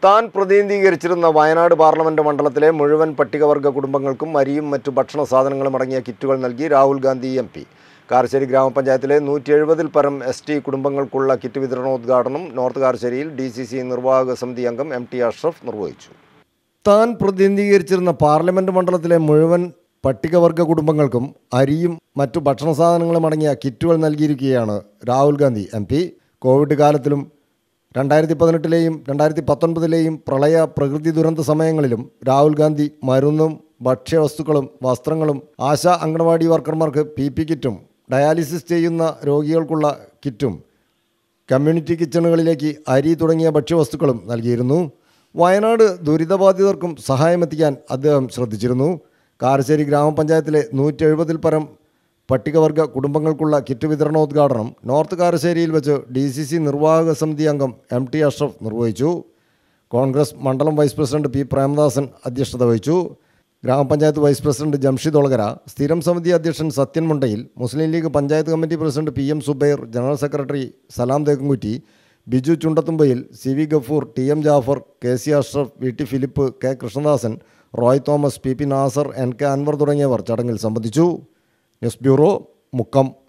താൻ പ്രതിനിധീകരിച്ചിരുന്ന വയനാട് പാർലമെന്റ് മണ്ഡലത്തിലെ മുഴുവൻ പട്ടികവർഗ കുടുംബങ്ങൾക്കും അരിയും മറ്റു ഭക്ഷണ സാധനങ്ങളും അടങ്ങിയ കിറ്റുകൾ നൽകി രാഹുൽ ഗാന്ധി എം പി കാരശ്ശേരി ഗ്രാമപഞ്ചായത്തിലെ നൂറ്റി എഴുപതിൽ പരം എസ് ടി കുടുംബങ്ങൾക്കുള്ള കിറ്റ് വിതരണോദ്ഘാടനം നോർത്ത് കാരശ്ശേരിയിൽ ഡി സി സി നിർവാഹക സമിതി അംഗം എം ടി അഷ്റഫ് നിർവഹിച്ചു താൻ പ്രതിനിധീകരിച്ചിരുന്ന പാർലമെന്റ് മണ്ഡലത്തിലെ മുഴുവൻ പട്ടികവർഗ കുടുംബങ്ങൾക്കും അരിയും മറ്റു ഭക്ഷണ സാധനങ്ങളും അടങ്ങിയ കിറ്റുകൾ നൽകിയിരിക്കുകയാണ് Rahul Gandhi M P covid കാലത്തിലും രണ്ടായിരത്തി പതിനെട്ടിലെയും രണ്ടായിരത്തി പത്തൊൻപതിലെയും പ്രളയ പ്രകൃതി ദുരന്ത സമയങ്ങളിലും രാഹുൽ ഗാന്ധി മരുന്നും ഭക്ഷ്യവസ്തുക്കളും വസ്ത്രങ്ങളും ആശാ അംഗൻവാടി വർക്കർമാർക്ക് പി പി കിറ്റും ഡയാലിസിസ് ചെയ്യുന്ന രോഗികൾക്കുള്ള കിറ്റും കമ്മ്യൂണിറ്റി കിച്ചണുകളിലേക്ക് അരി തുടങ്ങിയ ഭക്ഷ്യവസ്തുക്കളും നൽകിയിരുന്നു വയനാട് ദുരിതബാധിതർക്കും സഹായമെത്തിക്കാൻ അദ്ദേഹം ശ്രദ്ധിച്ചിരുന്നു കാരശ്ശേരി ഗ്രാമപഞ്ചായത്തിലെ നൂറ്റി എഴുപതിൽ പരം പട്ടികവർഗ കുടുംബങ്ങൾക്കുള്ള കിറ്റ് വിതരണോദ്ഘാടനം നോർത്ത് കാരശ്ശേരിയിൽ വെച്ച് ഡി സി സി നിർവാഹക സമിതി അംഗം എം ടി അഷ്റഫ് നിർവഹിച്ചു കോൺഗ്രസ് മണ്ഡലം വൈസ് പ്രസിഡന്റ് പി പ്രേമദാസൻ അധ്യക്ഷത വഹിച്ചു ഗ്രാമപഞ്ചായത്ത് വൈസ് പ്രസിഡന്റ് ജംഷിദ് ഒളകര സ്ഥിരം സമിതി അധ്യക്ഷൻ Sathyan Mundayil Muslim League panchayat committee president P M Zubair general secretary Salam Thekkumkutty Biju Chundathumbayil C V Gafoor T M Jafar K C Ashraf V T Philip K Krishnadasan Roy Thomas P P Nasar N K Anwar തുടങ്ങിയവർ ചടങ്ങിൽ സംബന്ധിച്ചു ന്യൂസ് ബ്യൂറോ മുക്കം